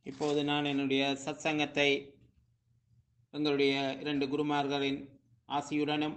இப்போது நான் என்னுடைய சத்சங்கத்தை எங்களுடைய இரண்டு குருமார்களின் ஆசியுடனும்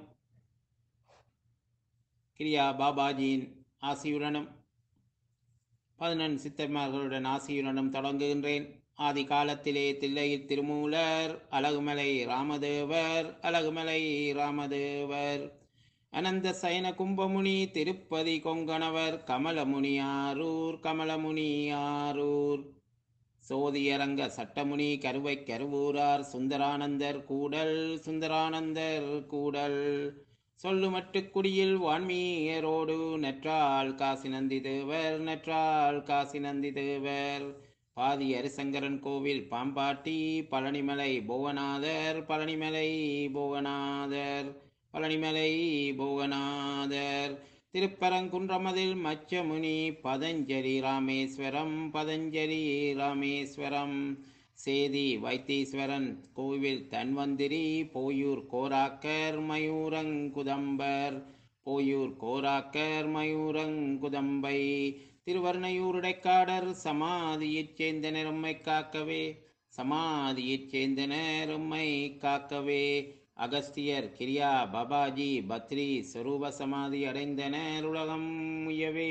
கிரியா பாபாஜியின் ஆசியுடனும் பதினெண் சித்தர்மார்களுடன் ஆசியுடனும் தொடங்குகின்றேன் ஆதி காலத்திலே தில்லையில் திருமூலர் அழகுமலை ராமதேவர் அழகுமலை ராமதேவர் அனந்த சயன கும்பமுனி திருப்பதி கொங்கணவர் கமலமுனி ஆரூர் கமலமுனி ஆரூர் சோதியரங்க சட்டமுனி கருவை கருவூரார் சுந்தரானந்தர் கூடல் சுந்தரானந்தர் கூடல் சொல்லுமட்டுக்குடியில் வான்மீயரோடு நற்றாள் காசி நந்தி தேவர் நற்றாள் காசி நந்தி தேவர் பாதி ஹரிசங்கரன் கோவில் பாம்பாட்டி பழனிமலை புவனாதர் பழனிமலை புவனாதர் பழனிமலை புவனாதர் திருப்பரங்குன்றமதில் மச்சமுனி பதஞ்சலி ராமேஸ்வரம் பதஞ்சலி ராமேஸ்வரம் சேதி வைத்தீஸ்வரன் கோவில் தன்வந்திரி போயூர் கோராக்கர் மயூரங்குதம்பர் போயூர் கோராக்கர் மயூரங்குதம்பை திருவர்ணையூருடைக்காடர் சமாதியைச் சேர்ந்த நெரும்மை காக்கவே சமாதியைச் சேர்ந்த நெரும்மை காக்கவே அகஸ்தியர் கிரியா பாபாஜி பத்ரி சொரூப சமாதி அடைந்தனர் உலகம் முயவே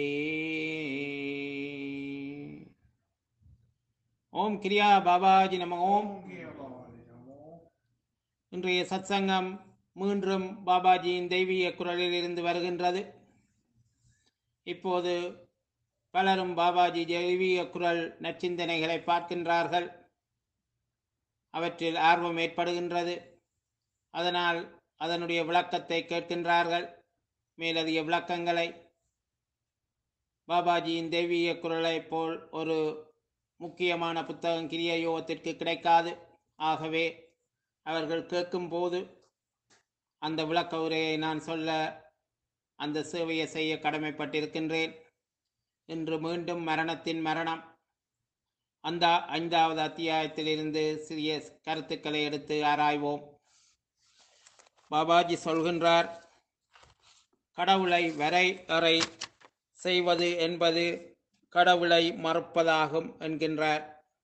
ஓம் கிரியா பாபாஜி நம ஓம் இன்றைய சத்சங்கம் மீண்டும் பாபாஜியின் தெய்வீக குரலில் இருந்து வருகின்றது இப்போது பலரும் பாபாஜி தெய்வீக குரல் நச்சிந்தனைகளை பார்க்கின்றார்கள் அவற்றில் ஆர்வம் ஏற்படுகின்றது அதனால் அதனுடைய விளக்கத்தை கேட்கின்றார்கள் மேலதிக விளக்கங்களை பாபாஜியின் தெய்வீக குரலை போல் ஒரு முக்கியமான புத்தகம் கிரிய யோகத்திற்கு கிடைக்காது ஆகவே அவர்கள் கேட்கும் போது அந்த விளக்க உரையை நான் சொல்ல அந்த சேவையை செய்ய கடமைப்பட்டிருக்கின்றேன் இன்று மீண்டும் மரணத்தின் மரணம் அந்த ஐந்தாவது அத்தியாயத்திலிருந்து சிறிய கருத்துக்களை எடுத்து ஆராய்வோம் பாபாஜி சொல்கின்றார் கடவுளை வரையறை செய்வது என்பது கடவுளை மறுப்பதாகும் என்கின்றார்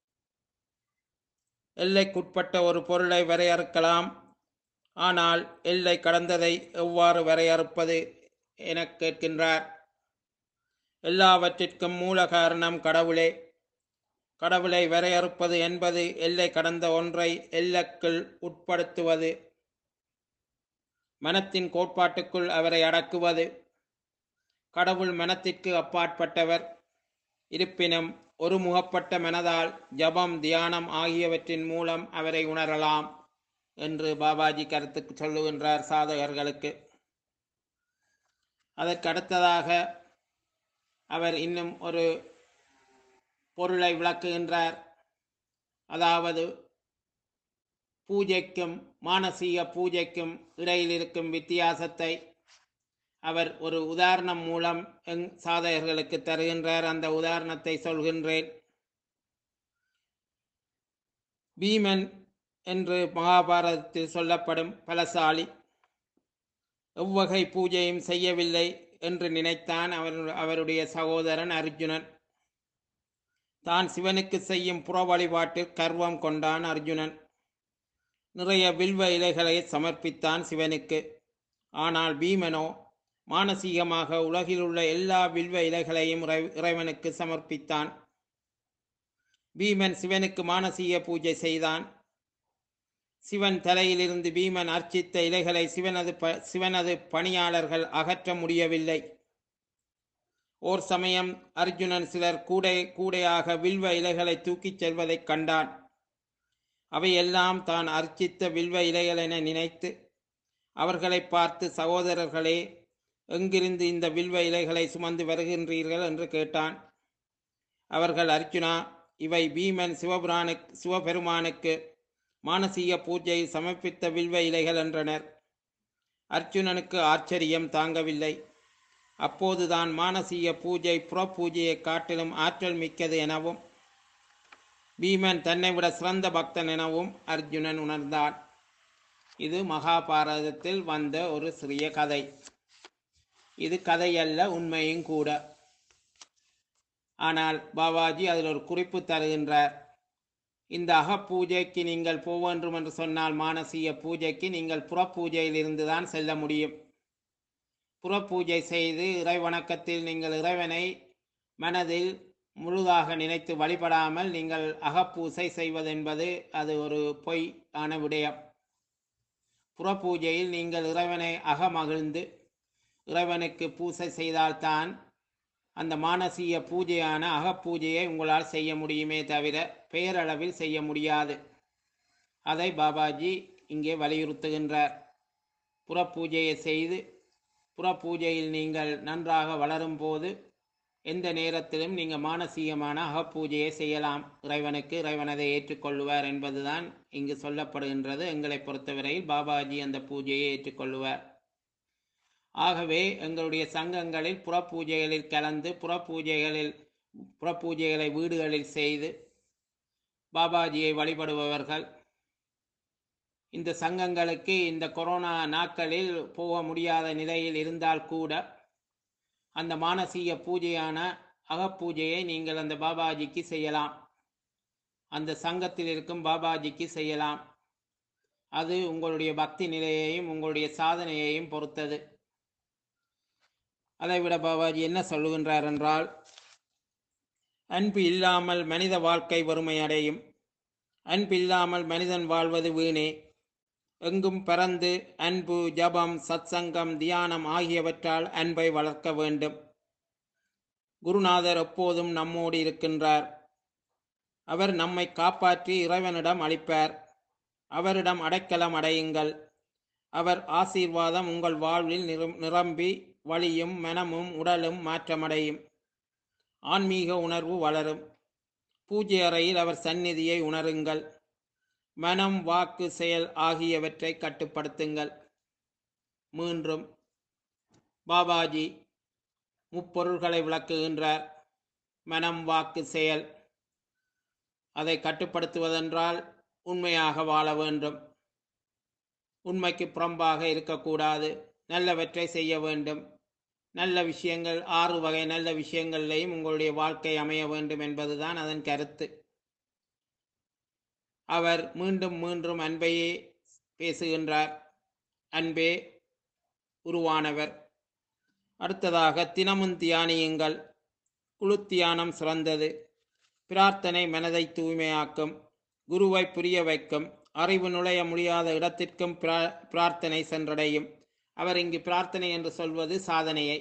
எல்லைக்குட்பட்ட ஒரு பொருளை வரையறுக்கலாம் ஆனால் எல்லை கடந்ததை எவ்வாறு வரையறுப்பது என கேட்கின்றார் எல்லாவற்றிற்கும் மூல காரணம் கடவுளே கடவுளை வரையறுப்பது என்பது எல்லை கடந்த ஒன்றை எல்லைக்குள் உட்படுத்துவது மனத்தின் கோட்பாட்டுக்குள் அவரை அடக்குவது கடவுள் மனத்திற்கு அப்பாற்பட்டவர் இருப்பினும் ஒரு முகப்பட்ட மனதால் ஜபம் தியானம் ஆகியவற்றின் மூலம் அவரை உணரலாம் என்று பாபாஜி கருத்து சொல்லுகின்றார் சாதகர்களுக்கு அதற்கு அடுத்ததாக அவர் இன்னும் ஒரு பொருளை விளக்குகின்றார் அதாவது பூஜைக்கும் மானசீக பூஜைக்கும் இடையில் இருக்கும் வித்தியாசத்தை அவர் ஒரு உதாரணம் மூலம் எங் சாதகர்களுக்கு தருகின்றார் அந்த உதாரணத்தை சொல்கின்றேன் பீமன் என்று மகாபாரதத்தில் சொல்லப்படும் பலசாலி எவ்வகை பூஜையும் செய்யவில்லை என்று நினைத்தான் அவர் அவருடைய சகோதரன் அர்ஜுனன் தான் சிவனுக்கு செய்யும் புற வழிபாட்டில் கர்வம் கொண்டான் அர்ஜுனன் நிறைய வில்வ இலைகளை சமர்ப்பித்தான் சிவனுக்கு ஆனால் பீமனோ மானசீகமாக உலகில் உள்ள எல்லா வில்வ இலைகளையும் இறைவனுக்கு சமர்ப்பித்தான் பீமன் சிவனுக்கு மானசீக பூஜை செய்தான் சிவன் தலையிலிருந்து பீமன் அர்ச்சித்த இலைகளை சிவனது ப சிவனது பணியாளர்கள் அகற்ற முடியவில்லை ஓர் சமயம் அர்ஜுனன் சிலர் கூடை கூடையாக வில்வ இலைகளை தூக்கிச் செல்வதைக் கண்டான் அவையெல்லாம் தான் அர்ச்சித்த வில்வ இலைகள் என நினைத்து அவர்களை பார்த்து சகோதரர்களே எங்கிருந்து இந்த வில்வ இலைகளை சுமந்து வருகின்றீர்கள் என்று கேட்டான் அவர்கள் அர்ஜுனா இவை பீமன் சிவபுராணு சிவபெருமானுக்கு மானசீக பூஜை சமர்ப்பித்த வில்வ இலைகள் என்றனர் அர்ஜுனனுக்கு ஆச்சரியம் தாங்கவில்லை அப்போதுதான் மானசீக பூஜை புற பூஜையை காட்டிலும் ஆற்றல் மிக்கது எனவும் பீமன் தன்னை விட சிறந்த பக்தன் எனவும் அர்ஜுனன் உணர்ந்தான் இது மகாபாரதத்தில் வந்த ஒரு சிறிய கதை இது கதையல்ல உண்மையும் கூட ஆனால் பாபாஜி அதில் ஒரு குறிப்பு தருகின்றார் இந்த அகப்பூஜைக்கு நீங்கள் போக வேண்டும் என்று சொன்னால் மானசீக பூஜைக்கு நீங்கள் புறப்பூஜையில் இருந்து தான் செல்ல முடியும் புறப்பூஜை செய்து இறை வணக்கத்தில் நீங்கள் இறைவனை மனதில் முழுதாக நினைத்து வழிபடாமல் நீங்கள் அகப்பூசை செய்வதென்பது அது ஒரு பொய் ஆன விடயம் புறப்பூஜையில் நீங்கள் இறைவனை அகமகிழ்ந்து இறைவனுக்கு பூசை செய்தால்தான் அந்த மானசீக பூஜையான அகப்பூஜையை உங்களால் செய்ய முடியுமே தவிர பெயரளவில் செய்ய முடியாது அதை பாபாஜி இங்கே வலியுறுத்துகின்றார் புறப்பூஜையை செய்து புறப்பூஜையில் நீங்கள் நன்றாக வளரும் போது எந்த நேரத்திலும் நீங்கள் மானசீகமான அகப்பூஜையை செய்யலாம் இறைவனுக்கு இறைவனதை ஏற்றுக்கொள்ளுவார் என்பதுதான் இங்கு சொல்லப்படுகின்றது எங்களை பொறுத்தவரையில் பாபாஜி அந்த பூஜையை ஏற்றுக்கொள்ளுவார் ஆகவே எங்களுடைய சங்கங்களில் புறப்பூஜைகளில் கலந்து புறப்பூஜைகளில் புறப்பூஜைகளை வீடுகளில் செய்து பாபாஜியை வழிபடுபவர்கள் இந்த சங்கங்களுக்கு இந்த கொரோனா நாட்களில் போக முடியாத நிலையில் இருந்தால் கூட அந்த மானசீக பூஜையான அகப்பூஜையை நீங்கள் அந்த பாபாஜிக்கு செய்யலாம் அந்த சங்கத்தில் இருக்கும் பாபாஜிக்கு செய்யலாம் அது உங்களுடைய பக்தி நிலையையும் உங்களுடைய சாதனையையும் பொறுத்தது அதைவிட பாபாஜி என்ன சொல்லுகின்றார் என்றால் அன்பு இல்லாமல் மனித வாழ்க்கை வறுமையடையும் அன்பு இல்லாமல் மனிதன் வாழ்வது வீணே எங்கும் பறந்து அன்பு ஜபம் சத்சங்கம் தியானம் ஆகியவற்றால் அன்பை வளர்க்க வேண்டும் குருநாதர் எப்போதும் நம்மோடு இருக்கின்றார் அவர் நம்மை காப்பாற்றி இறைவனிடம் அளிப்பார் அவரிடம் அடைக்கலம் அடையுங்கள் அவர் ஆசீர்வாதம் உங்கள் வாழ்வில் நிரம் நிரம்பி வழியும் மனமும் உடலும் மாற்றமடையும் ஆன்மீக உணர்வு வளரும் பூஜை அறையில் அவர் சந்நிதியை உணருங்கள் மனம் வாக்கு செயல் ஆகியவற்றை கட்டுப்படுத்துங்கள் மீண்டும் பாபாஜி முப்பொருள்களை விளக்குகின்றார் மனம் வாக்கு செயல் அதை கட்டுப்படுத்துவதென்றால் உண்மையாக வாழ வேண்டும் உண்மைக்கு புறம்பாக இருக்கக்கூடாது நல்லவற்றை செய்ய வேண்டும் நல்ல விஷயங்கள் ஆறு வகை நல்ல விஷயங்கள்லையும் உங்களுடைய வாழ்க்கை அமைய வேண்டும் என்பதுதான் அதன் கருத்து அவர் மீண்டும் மீண்டும் அன்பையே பேசுகின்றார் அன்பே உருவானவர் அடுத்ததாக தினமும் தியானியுங்கள் குழு தியானம் சிறந்தது பிரார்த்தனை மனதை தூய்மையாக்கும் குருவை புரிய வைக்கும் அறிவு நுழைய முடியாத இடத்திற்கும் பிரா- பிரார்த்தனை சென்றடையும் அவர் இங்கு பிரார்த்தனை என்று சொல்வது சாதனையை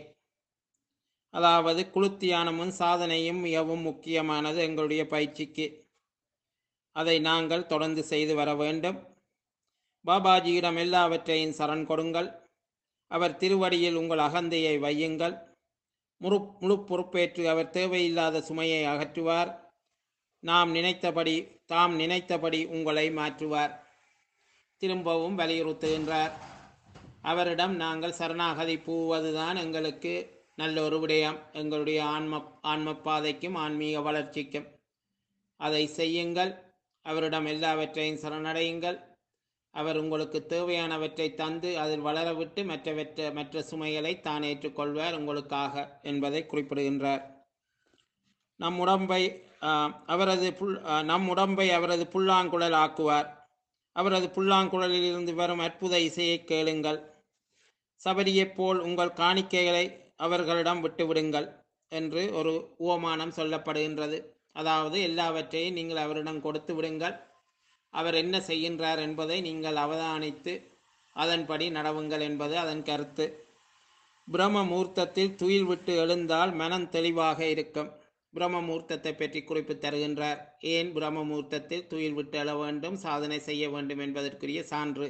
அதாவது குழு தியானமும் சாதனையும் மிகவும் முக்கியமானது எங்களுடைய பயிற்சிக்கு அதை நாங்கள் தொடர்ந்து செய்து வர வேண்டும் பாபாஜியிடம் எல்லாவற்றையும் சரண் கொடுங்கள் அவர் திருவடியில் உங்கள் அகந்தையை வையுங்கள் முழு முழு பொறுப்பேற்று அவர் தேவையில்லாத சுமையை அகற்றுவார் நாம் நினைத்தபடி தாம் நினைத்தபடி உங்களை மாற்றுவார் திரும்பவும் வலியுறுத்துகின்றார் அவரிடம் நாங்கள் சரணாகதி பூவதுதான் எங்களுக்கு நல்ல ஒரு விடயம் எங்களுடைய ஆன்ம ஆன்ம பாதைக்கும் ஆன்மீக வளர்ச்சிக்கும் அதை செய்யுங்கள் அவரிடம் எல்லாவற்றையும் சரணடையுங்கள் அவர் உங்களுக்கு தேவையானவற்றை தந்து அதில் வளரவிட்டு மற்றவற்ற மற்ற சுமைகளை தான் ஏற்றுக்கொள்வார் உங்களுக்காக என்பதை குறிப்பிடுகின்றார் நம் உடம்பை ஆஹ், அவரது புல் ஆஹ், நம் உடம்பை அவரது புல்லாங்குழல் ஆக்குவார் அவரது புல்லாங்குழலில் இருந்து வரும் அற்புத இசையை கேளுங்கள் சபரியைப் போல் உங்கள் காணிக்கைகளை அவர்களிடம் விட்டுவிடுங்கள் என்று ஒரு உவமானம் சொல்லப்படுகின்றது அதாவது எல்லாவற்றையும் நீங்கள் அவரிடம் கொடுத்து விடுங்கள் அவர் என்ன செய்கின்றார் என்பதை நீங்கள் அவதானித்து அதன்படி நடவுங்கள் என்பது அதன் கருத்து பிரம்ம முகூர்த்தத்தில் துயில் விட்டு எழுந்தால் மனம் தெளிவாக இருக்கும் பிரம்ம முகூர்த்தத்தை பற்றி குறிப்பு தருகின்றார் ஏன் பிரம்ம முகூர்த்தத்தில் துயில் விட்டு எழ வேண்டும் சாதனை செய்ய வேண்டும் என்பதற்குரிய சான்று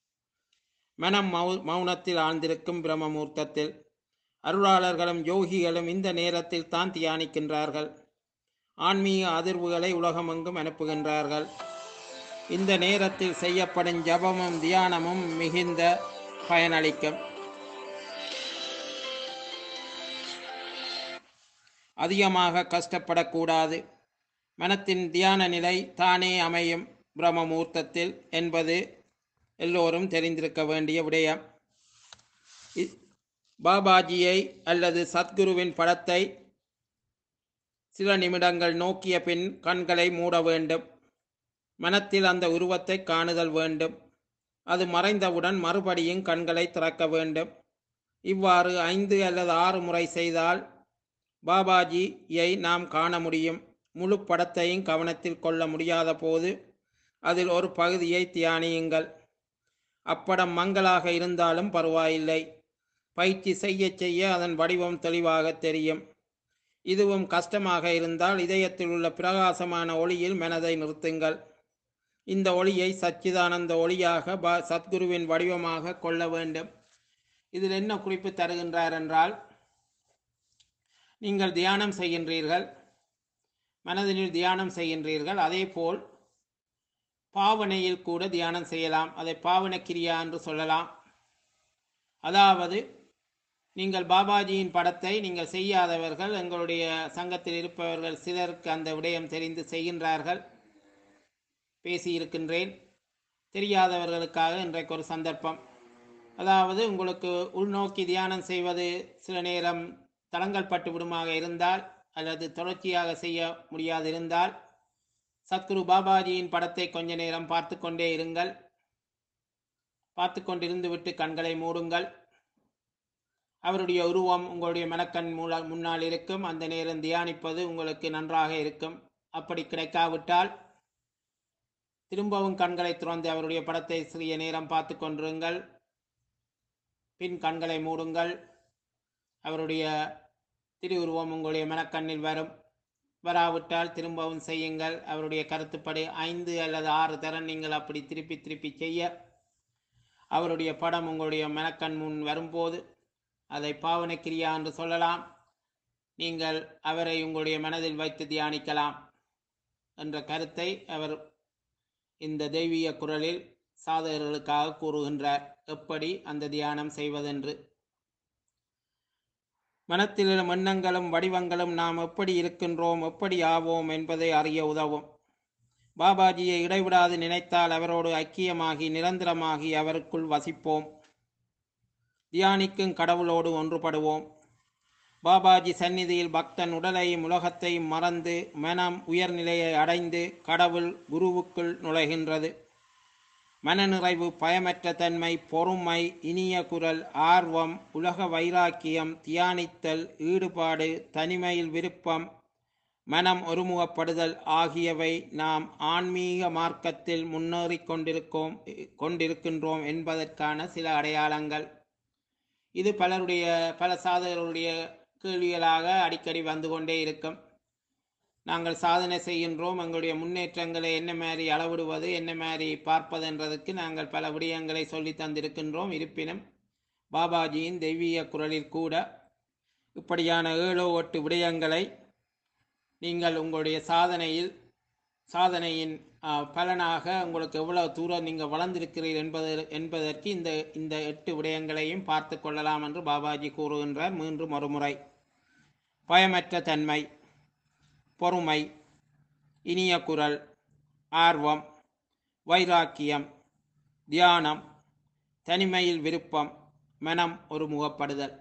மனம் மௌ மௌனத்தில் ஆழ்ந்திருக்கும் பிரம்ம முகூர்த்தத்தில் அருளாளர்களும் யோகிகளும் இந்த நேரத்தில் தான் தியானிக்கின்றார்கள் ஆன்மீக அதிர்வுகளை உலகமெங்கும் அனுப்புகின்றார்கள் இந்த நேரத்தில் செய்யப்படும் ஜபமும் தியானமும் மிகுந்த பயனளிக்கும் அதிகமாக கஷ்டப்படக்கூடாது மனத்தின் தியான நிலை தானே அமையும் பிரம்ம முகூர்த்தத்தில் என்பது எல்லோரும் தெரிந்திருக்க வேண்டிய விடயம் இ- பாபாஜியை அல்லது சத்குருவின் படத்தை சில நிமிடங்கள் நோக்கிய பின் கண்களை மூட வேண்டும் மனத்தில் அந்த உருவத்தை காணுதல் வேண்டும் அது மறைந்தவுடன் மறுபடியும் கண்களை திறக்க வேண்டும் இவ்வாறு ஐந்து அல்லது ஆறு முறை செய்தால் பாபாஜியை நாம் காண முடியும் முழு படத்தையும் கவனத்தில் கொள்ள முடியாத போது அதில் ஒரு பகுதியை தியானியுங்கள் அப்படம் மங்களாக இருந்தாலும் பரவாயில்லை பயிற்சி செய்ய செய்ய அதன் வடிவம் தெளிவாக தெரியும் இதுவும் கஷ்டமாக இருந்தால் இதயத்தில் உள்ள பிரகாசமான ஒளியில் மனதை நிறுத்துங்கள் இந்த ஒளியை சச்சிதானந்த ஒளியாக ப சத்குருவின் வடிவமாக கொள்ள வேண்டும் இதில் என்ன குறிப்பு தருகின்றார் என்றால் நீங்கள் தியானம் செய்கின்றீர்கள் மனதினில் தியானம் செய்கின்றீர்கள் அதே போல் பாவனையில் கூட தியானம் செய்யலாம் அதை பாவன கிரியா என்று சொல்லலாம் அதாவது நீங்கள் பாபாஜியின் படத்தை நீங்கள் செய்யாதவர்கள் எங்களுடைய சங்கத்தில் இருப்பவர்கள் சிலருக்கு அந்த விடயம் தெரிந்து செய்கின்றார்கள் பேசியிருக்கின்றேன் தெரியாதவர்களுக்காக இன்றைக்கு ஒரு சந்தர்ப்பம் அதாவது உங்களுக்கு உள்நோக்கி தியானம் செய்வது சில நேரம் தளங்கள் பட்டு விடுமாக இருந்தால் அல்லது தொடர்ச்சியாக செய்ய முடியாதிருந்தால் சத்குரு பாபாஜியின் படத்தை கொஞ்ச நேரம் பார்த்து கொண்டே இருங்கள் பார்த்து கொண்டிருந்து விட்டு கண்களை மூடுங்கள் அவருடைய உருவம் உங்களுடைய மனக்கண் மூல முன்னால் இருக்கும் அந்த நேரம் தியானிப்பது உங்களுக்கு நன்றாக இருக்கும் அப்படி கிடைக்காவிட்டால் திரும்பவும் கண்களை திறந்து அவருடைய படத்தை சிறிய நேரம் பார்த்து கொண்டிருங்கள் பின் கண்களை மூடுங்கள் அவருடைய திருவுருவம் உங்களுடைய மனக்கண்ணில் வரும் வராவிட்டால் திரும்பவும் செய்யுங்கள் அவருடைய கருத்துப்படி ஐந்து அல்லது ஆறு தரம் நீங்கள் அப்படி திருப்பி திருப்பி செய்ய அவருடைய படம் உங்களுடைய மனக்கண் முன் வரும்போது அதை பாவனை கிரியா என்று சொல்லலாம் நீங்கள் அவரை உங்களுடைய மனதில் வைத்து தியானிக்கலாம் என்ற கருத்தை அவர் இந்த தெய்வீக குரலில் சாதகர்களுக்காக கூறுகின்றார் எப்படி அந்த தியானம் செய்வதென்று மனத்தில் உள்ள எண்ணங்களும் வடிவங்களும் நாம் எப்படி இருக்கின்றோம் எப்படி ஆவோம் என்பதை அறிய உதவும் பாபாஜியை இடைவிடாது நினைத்தால் அவரோடு ஐக்கியமாகி நிரந்தரமாகி அவருக்குள் வசிப்போம் தியானிக்கும் கடவுளோடு ஒன்றுபடுவோம் பாபாஜி சந்நிதியில் பக்தன் உடலையும் உலகத்தையும் மறந்து மனம் உயர்நிலையை அடைந்து கடவுள் குருவுக்குள் நுழைகின்றது மனநிறைவு பயமற்ற தன்மை பொறுமை இனிய குரல் ஆர்வம் உலக வைராக்கியம் தியானித்தல் ஈடுபாடு தனிமையில் விருப்பம் மனம் ஒருமுகப்படுதல் ஆகியவை நாம் ஆன்மீக மார்க்கத்தில் முன்னேறிக் கொண்டிருக்கோம் கொண்டிருக்கின்றோம் என்பதற்கான சில அடையாளங்கள் இது பலருடைய பல சாதகர்களுடைய கேள்விகளாக அடிக்கடி வந்து கொண்டே இருக்கும் நாங்கள் சாதனை செய்கின்றோம் எங்களுடைய முன்னேற்றங்களை என்ன மாதிரி அளவிடுவது என்ன மாதிரி பார்ப்பது என்றதற்கு நாங்கள் பல விடயங்களை சொல்லி தந்திருக்கின்றோம் இருப்பினும் பாபாஜியின் தெய்வீக குரலில் கூட இப்படியான ஏழோ எட்டு விடயங்களை நீங்கள் உங்களுடைய சாதனையில் சாதனையின் ஆ, பலனாக உங்களுக்கு எவ்வளவு தூரம் நீங்கள் வளர்ந்திருக்கிறீர்கள் என்பது என்பதற்கு இந்த இந்த எட்டு விடயங்களையும் பார்த்து கொள்ளலாம் என்று பாபாஜி கூறுகின்றார் மீண்டும் ஒருமுறை பயமற்ற தன்மை பொறுமை இனிய குரல் ஆர்வம் வைராக்கியம் தியானம் தனிமையில் விருப்பம் மனம் ஒருமுகப்படுதல்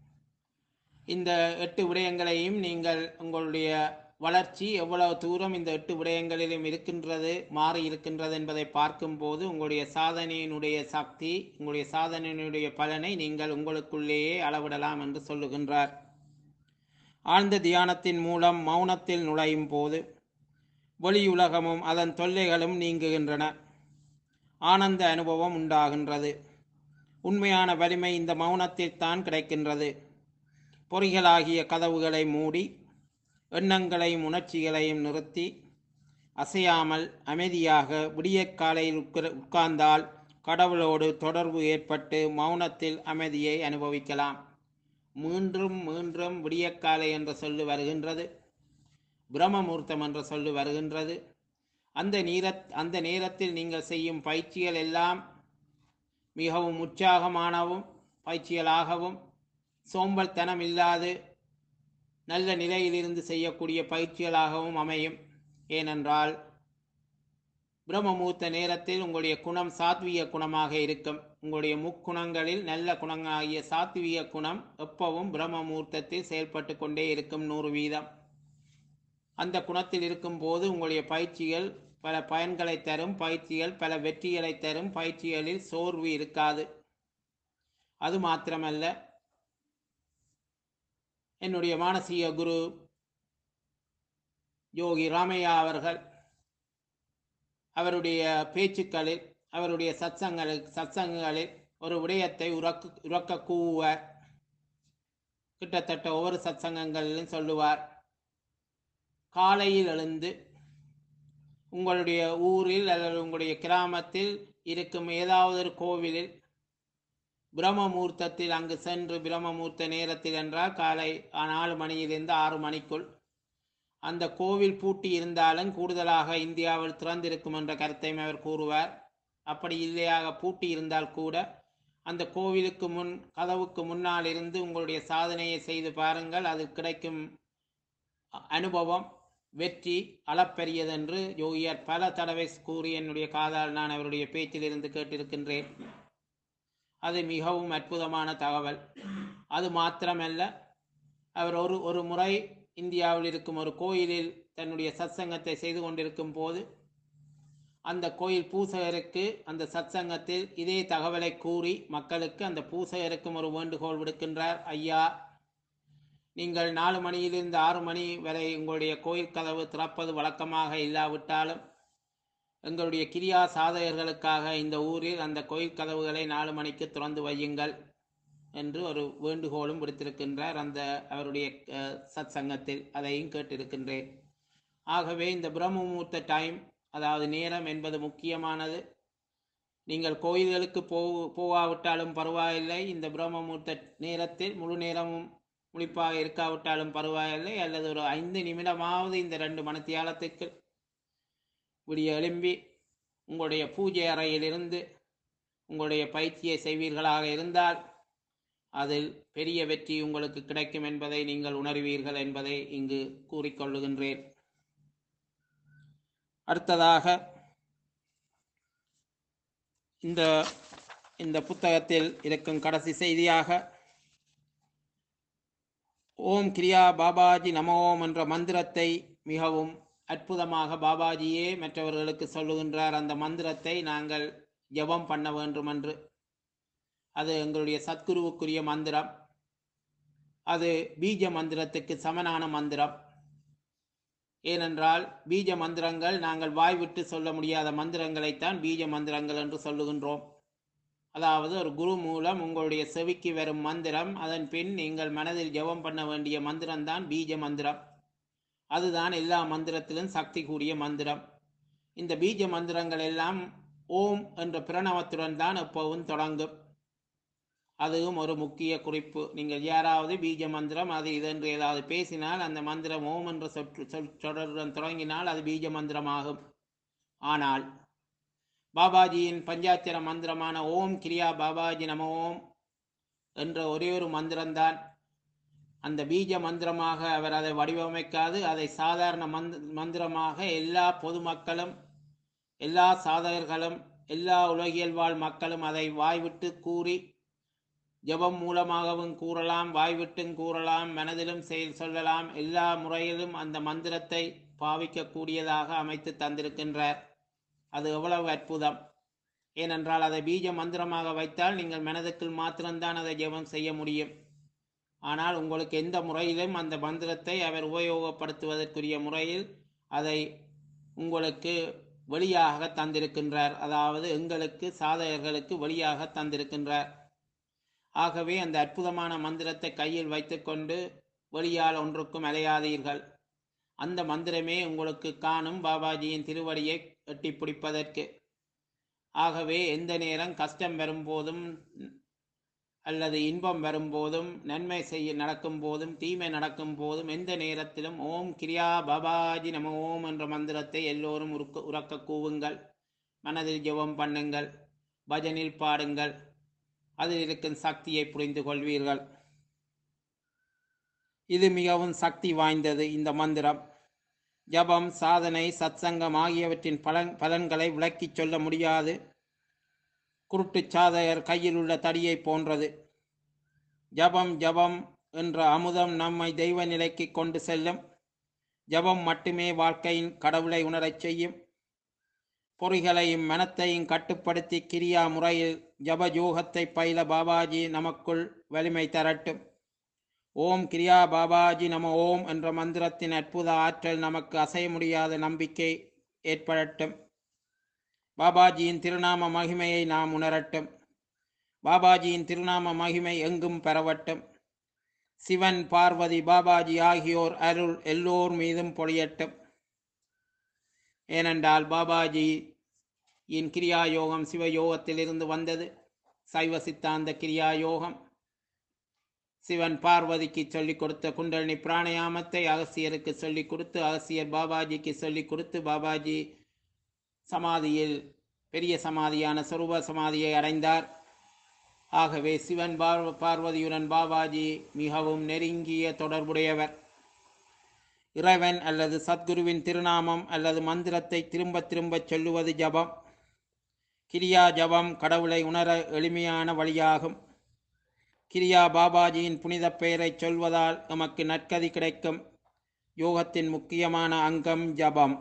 இந்த எட்டு விடயங்களையும் நீங்கள் உங்களுடைய வளர்ச்சி எவ்வளவு தூரம் இந்த எட்டு விடயங்களிலும் இருக்கின்றது மாறி இருக்கின்றது என்பதை பார்க்கும்போது உங்களுடைய சாதனையினுடைய சக்தி உங்களுடைய சாதனையினுடைய பலனை நீங்கள் உங்களுக்குள்ளேயே அளவிடலாம் என்று சொல்லுகின்றார் ஆழ்ந்த தியானத்தின் மூலம் மௌனத்தில் நுழையும் போது வெளியுலகமும் அதன் தொல்லைகளும் நீங்குகின்றன ஆனந்த அனுபவம் உண்டாகின்றது உண்மையான வலிமை இந்த மௌனத்தில் தான் கிடைக்கின்றது பொறிகளாகிய கதவுகளை மூடி எண்ணங்களையும் உணர்ச்சிகளையும் நிறுத்தி அசையாமல் அமைதியாக விடியற்காலையில் உட்கிற உட்கார்ந்தால் கடவுளோடு தொடர்பு ஏற்பட்டு மௌனத்தில் அமைதியை அனுபவிக்கலாம் மீண்டும் மீண்டும் விடியற்காலை என்ற சொல்லு வருகின்றது பிரம்மமுகூர்த்தம் என்ற சொல்லு வருகின்றது அந்த நீர அந்த நேரத்தில் நீங்கள் செய்யும் பயிற்சிகள் எல்லாம் மிகவும் உற்சாகமானவும் பயிற்சிகளாகவும் சோம்பல்தனம் இல்லாது நல்ல நிலையிலிருந்து செய்யக்கூடிய பயிற்சிகளாகவும் அமையும் ஏனென்றால் பிரம்மமூர்த்த நேரத்தில் உங்களுடைய குணம் சாத்வீக குணமாக இருக்கும் உங்களுடைய முக்குணங்களில் நல்ல குணமாகிய சாத்வீக குணம் எப்பவும் பிரம்மமூர்த்தத்தில் செயல்பட்டு கொண்டே இருக்கும் நூறு வீதம் அந்த குணத்தில் இருக்கும்போது உங்களுடைய பயிற்சிகள் பல பயன்களை தரும் பயிற்சிகள் பல வெற்றிகளை தரும் பயிற்சிகளில் சோர்வு இருக்காது அது மாத்திரமல்ல என்னுடைய மானசீக குரு யோகி ராமையா அவர்கள் அவருடைய பேச்சுக்களில் அவருடைய சத்சங்களில் சத்சங்கங்களில் ஒரு விடயத்தை உறக்கு உறக்க கூவுவார் கிட்டத்தட்ட ஒவ்வொரு சத்சங்கங்களிலும் சொல்லுவார் காலையில் எழுந்து உங்களுடைய ஊரில் அல்லது உங்களுடைய கிராமத்தில் இருக்கும் ஏதாவது ஒரு கோவிலில் பிரம்மமூர்த்தத்தில் அங்கு சென்று பிரம்மமூர்த்த நேரத்தில் என்றால் காலை நாலு மணியிலிருந்து ஆறு மணிக்குள் அந்த கோவில் பூட்டி இருந்தாலும் கூடுதலாக இந்தியாவில் திறந்திருக்கும் என்ற கருத்தையும் அவர் கூறுவார் அப்படி இல்லையாக பூட்டி இருந்தால் கூட அந்த கோவிலுக்கு முன் கதவுக்கு முன்னால் இருந்து உங்களுடைய சாதனையை செய்து பாருங்கள் அது கிடைக்கும் அனுபவம் வெற்றி அளப்பெரியதென்று யோகியார் பல தடவை கூறி என்னுடைய காதால் நான் அவருடைய பேச்சிலிருந்து கேட்டிருக்கின்றேன் அது மிகவும் அற்புதமான தகவல் அது மாத்திரமல்ல அவர் ஒரு ஒரு முறை இந்தியாவில் இருக்கும் ஒரு கோயிலில் தன்னுடைய சத்சங்கத்தை செய்து கொண்டிருக்கும் போது அந்த கோயில் பூசகருக்கு அந்த சத்சங்கத்தில் இதே தகவலை கூறி மக்களுக்கு அந்த பூசகருக்கும் ஒரு வேண்டுகோள் விடுக்கின்றார் ஐயா நீங்கள் நாலு மணியிலிருந்து ஆறு மணி வரை உங்களுடைய கோயில் கதவு திறப்பது வழக்கமாக இல்லாவிட்டாலும் எங்களுடைய கிரியா சாதகர்களுக்காக இந்த ஊரில் அந்த கோயில் கதவுகளை நாலு மணிக்கு திறந்து வையுங்கள் என்று ஒரு வேண்டுகோளும் விடுத்திருக்கின்றார் அந்த அவருடைய சத் சங்கத்தில் அதையும் கேட்டிருக்கின்றேன் ஆகவே இந்த பிரம்மமுகூர்த்த டைம் அதாவது நேரம் என்பது முக்கியமானது நீங்கள் கோயில்களுக்கு போ போகாவிட்டாலும் பரவாயில்லை இந்த பிரம்மமுகூர்த்த நேரத்தில் முழு நேரமும் முழிப்பாக இருக்காவிட்டாலும் பரவாயில்லை அல்லது ஒரு ஐந்து நிமிடமாவது இந்த ரெண்டு மணித்தியாலத்துக்கு விடிய எழும்பி உங்களுடைய பூஜை அறையிலிருந்து உங்களுடைய பயிற்சியை செய்வீர்களாக இருந்தால் அதில் பெரிய வெற்றி உங்களுக்கு கிடைக்கும் என்பதை நீங்கள் உணர்வீர்கள் என்பதை இங்கு கூறிக்கொள்ளுகின்றேன் அடுத்ததாக இந்த இந்த புத்தகத்தில் இருக்கும் கடைசி செய்தியாக ஓம் கிரியா பாபாஜி நம ஓம் என்ற மந்திரத்தை மிகவும் அற்புதமாக பாபாஜியே மற்றவர்களுக்கு சொல்லுகின்றார் அந்த மந்திரத்தை நாங்கள் ஜெபம் பண்ண வேண்டும் என்று அது எங்களுடைய சத்குருவுக்குரிய மந்திரம் அது பீஜ மந்திரத்துக்கு சமனான மந்திரம் ஏனென்றால் பீஜ மந்திரங்கள் நாங்கள் வாய்விட்டு சொல்ல முடியாத மந்திரங்களைத்தான் பீஜ மந்திரங்கள் என்று சொல்லுகின்றோம் அதாவது ஒரு குரு மூலம் உங்களுடைய செவிக்கு வரும் மந்திரம் அதன் பின் நீங்கள் மனதில் ஜெபம் பண்ண வேண்டிய மந்திரம்தான் பீஜ மந்திரம் அதுதான் எல்லா மந்திரத்திலும் சக்தி கூடிய மந்திரம் இந்த பீஜ மந்திரங்கள் எல்லாம் ஓம் என்ற பிரணவத்துடன் தான் எப்பவும் தொடங்கும் அதுவும் ஒரு முக்கிய குறிப்பு நீங்கள் யாராவது பீஜ மந்திரம் அது இது என்று ஏதாவது பேசினால் அந்த மந்திரம் ஓம் என்ற சொற்று சொல் தொடருடன் தொடங்கினால் அது பீஜ மந்திரமாகும் ஆனால் பாபாஜியின் பஞ்சாட்சர மந்திரமான ஓம் கிரியா பாபாஜி நம ஓம் என்ற ஒரே ஒரு மந்திரம்தான் அந்த பீஜ மந்திரமாக அவர் அதை வடிவமைக்காது அதை சாதாரண மந்த் மந்திரமாக எல்லா பொதுமக்களும் எல்லா சாதகர்களும் எல்லா உலகியல் வாழ் மக்களும் அதை வாய்விட்டு கூறி ஜெபம் மூலமாகவும் கூறலாம் வாய்விட்டும் கூறலாம் மனதிலும் செயல் சொல்லலாம் எல்லா முறையிலும் அந்த மந்திரத்தை பாவிக்கக்கூடியதாக அமைத்து தந்திருக்கின்றார் அது எவ்வளவு அற்புதம் ஏனென்றால் அதை பீஜ மந்திரமாக வைத்தால் நீங்கள் மனதுக்குள் மாத்திரம்தான் அதை ஜெபம் செய்ய முடியும் ஆனால் உங்களுக்கு எந்த முறையிலும் அந்த மந்திரத்தை அவர் உபயோகப்படுத்துவதற்குரிய முறையில் அதை உங்களுக்கு வெளியாக தந்திருக்கின்றார் அதாவது எங்களுக்கு சாதகர்களுக்கு வெளியாக தந்திருக்கின்றார் ஆகவே அந்த அற்புதமான மந்திரத்தை கையில் வைத்துக்கொண்டு வெளியால் ஒன்றுக்கும் அலையாதீர்கள் அந்த மந்திரமே உங்களுக்கு காணும் பாபாஜியின் திருவடியை எட்டி பிடிப்பதற்கு ஆகவே எந்த நேரம் கஷ்டம் வரும்போதும் அல்லது இன்பம் வரும்போதும் நன்மை செய்ய நடக்கும் போதும் தீமை நடக்கும் போதும் எந்த நேரத்திலும் ஓம் கிரியா பாபாஜி நம ஓம் என்ற மந்திரத்தை எல்லோரும் உருக்க உறக்க கூவுங்கள் மனதில் ஜெபம் பண்ணுங்கள் பஜனில் பாடுங்கள் அதில் இருக்கும் சக்தியை புரிந்து கொள்வீர்கள் இது மிகவும் சக்தி வாய்ந்தது இந்த மந்திரம் ஜபம் சாதனை சத்சங்கம் ஆகியவற்றின் பலன் பலன்களை விளக்கிச் சொல்ல முடியாது குருட்டு சாதகர் கையில் உள்ள தடியை போன்றது ஜபம் ஜபம் என்ற அமுதம் நம்மை தெய்வ நிலைக்கு கொண்டு செல்லும் ஜபம் மட்டுமே வாழ்க்கையின் கடவுளை உணரச் செய்யும் பொறிகளையும் மனத்தையும் கட்டுப்படுத்தி கிரியா முறையில் ஜபஜோகத்தை பயில பாபாஜி நமக்குள் வலிமை தரட்டும் ஓம் கிரியா பாபாஜி நம ஓம் என்ற மந்திரத்தின் அற்புத ஆற்றல் நமக்கு அசைய முடியாத நம்பிக்கை ஏற்படட்டும் பாபாஜியின் திருநாம மகிமையை நாம் உணரட்டும் பாபாஜியின் திருநாம மகிமை எங்கும் பரவட்டும் சிவன் பார்வதி பாபாஜி ஆகியோர் அருள் எல்லோர் மீதும் பொழியட்டும் ஏனென்றால் பாபாஜி இன் கிரியா யோகம் சிவயோகத்திலிருந்து வந்தது சைவ சித்தாந்த கிரியா யோகம் சிவன் பார்வதிக்கு சொல்லிக் கொடுத்த குண்டலினி பிராணயாமத்தை அகசியருக்கு சொல்லிக் கொடுத்து அகசியர் பாபாஜிக்கு சொல்லிக் கொடுத்து பாபாஜி சமாதியில் பெரிய சமாதியான சொரூப சமாதியை அடைந்தார் ஆகவே சிவன் பார்வ பார்வதியுடன் பாபாஜி மிகவும் நெருங்கிய தொடர்புடையவர் இறைவன் அல்லது சத்குருவின் திருநாமம் அல்லது மந்திரத்தை திரும்ப திரும்ப சொல்லுவது ஜபம் கிரியா ஜபம் கடவுளை உணர எளிமையான வழியாகும் கிரியா பாபாஜியின் புனித பெயரை சொல்வதால் நமக்கு நற்கதி கிடைக்கும் யோகத்தின் முக்கியமான அங்கம் ஜபம்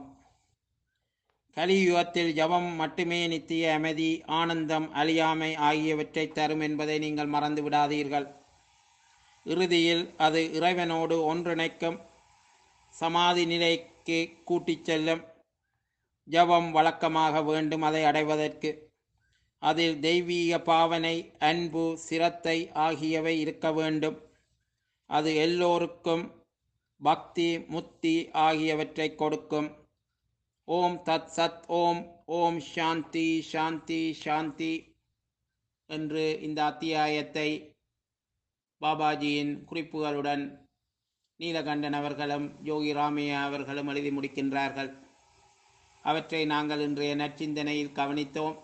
கலியுகத்தில் ஜபம் மட்டுமே நித்திய அமைதி ஆனந்தம் அழியாமை ஆகியவற்றை தரும் என்பதை நீங்கள் மறந்து விடாதீர்கள் இறுதியில் அது இறைவனோடு ஒன்றிணைக்கும் சமாதி நிலைக்கு கூட்டிச் செல்லும் ஜபம் வழக்கமாக வேண்டும் அதை அடைவதற்கு அதில் தெய்வீக பாவனை அன்பு சிரத்தை ஆகியவை இருக்க வேண்டும் அது எல்லோருக்கும் பக்தி முத்தி ஆகியவற்றை கொடுக்கும் ஓம் தத் சத் ஓம் ஓம் சாந்தி சாந்தி சாந்தி என்று இந்த அத்தியாயத்தை பாபாஜியின் குறிப்புகளுடன் நீலகண்டன் அவர்களும் யோகி ராமையா அவர்களும் எழுதி முடிக்கின்றார்கள் அவற்றை நாங்கள் இன்றைய நற்சிந்தனையில் கவனித்தோம்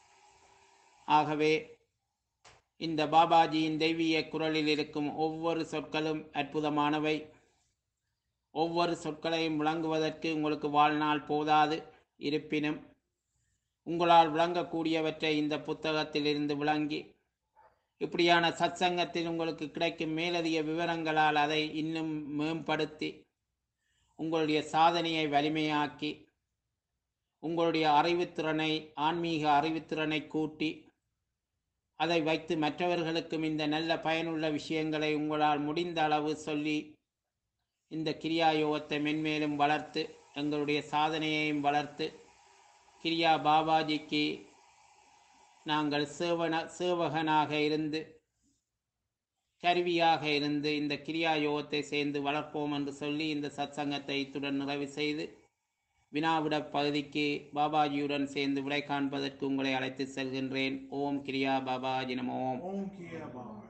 ஆகவே இந்த பாபாஜியின் தெய்வீக குரலில் இருக்கும் ஒவ்வொரு சொற்களும் அற்புதமானவை ஒவ்வொரு சொற்களையும் விளங்குவதற்கு உங்களுக்கு வாழ்நாள் போதாது இருப்பினும் உங்களால் விளங்கக்கூடியவற்றை இந்த புத்தகத்திலிருந்து விளங்கி இப்படியான சத்சங்கத்தில் உங்களுக்கு கிடைக்கும் மேலதிக விவரங்களால் அதை இன்னும் மேம்படுத்தி உங்களுடைய சாதனையை வலிமையாக்கி உங்களுடைய அறிவுத்திறனை ஆன்மீக அறிவுத்திறனை கூட்டி அதை வைத்து மற்றவர்களுக்கும் இந்த நல்ல பயனுள்ள விஷயங்களை உங்களால் முடிந்த அளவு சொல்லி இந்த கிரியா யோகத்தை மென்மேலும் வளர்த்து எங்களுடைய சாதனையையும் வளர்த்து கிரியா பாபாஜிக்கு நாங்கள் சேவன சேவகனாக இருந்து கருவியாக இருந்து இந்த கிரியா யோகத்தை சேர்ந்து வளர்ப்போம் என்று சொல்லி இந்த சத்சங்கத்தை இத்துடன் நிறைவு செய்து வினாவிட பகுதிக்கு பாபாஜியுடன் சேர்ந்து விடை காண்பதற்கு உங்களை அழைத்து செல்கின்றேன் ஓம் கிரியா பாபாஜி நம ஓம் ஓம் கிரியா பாபா